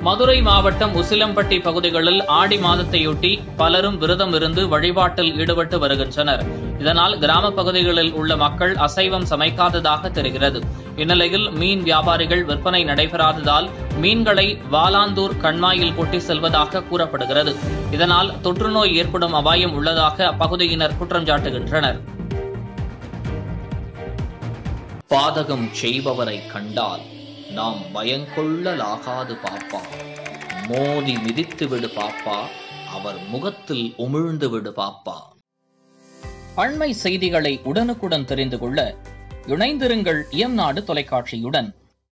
மதுரை மாவட்டம் உசிலம்பட்டி பகுதிகளில் ஆடி மாதத்தையொட்டி பலரும் விரதம் இருந்து வழிபாட்டில் ஈடுபட்டு வருகின்றனர் இதனால் கிராமப் பகுதிகளில் உள்ள மக்கள் அசைவம் சமைக்காததாக தெரிகிறது இந்நிலையில் மீன் வியாபாரிகள் விற்பனை நடைபெறாததால் மீன்களை வாலாந்தூர் கண்மாயில் கொட்டி செல்வதாக கூறப்படுகிறது இதனால் தொற்றுநோய் ஏற்படும் அபாயம் உள்ளதாக அப்பகுதியினர் குற்றம் சாட்டுகின்றனர் பாதகம் செய்பவரை கண்டால் நாம் பயங்கொள்ளலாகாது பாப்பா மோதி மிதித்து விடு பாப்பா அவர் முகத்தில் உமிழ்ந்து விடு பாப்பா அண்மை செய்திகளை உடனுக்குடன் தெரிந்து கொள்ள இணைந்திருங்கள் எம் நாடு தொலைக்காட்சியுடன்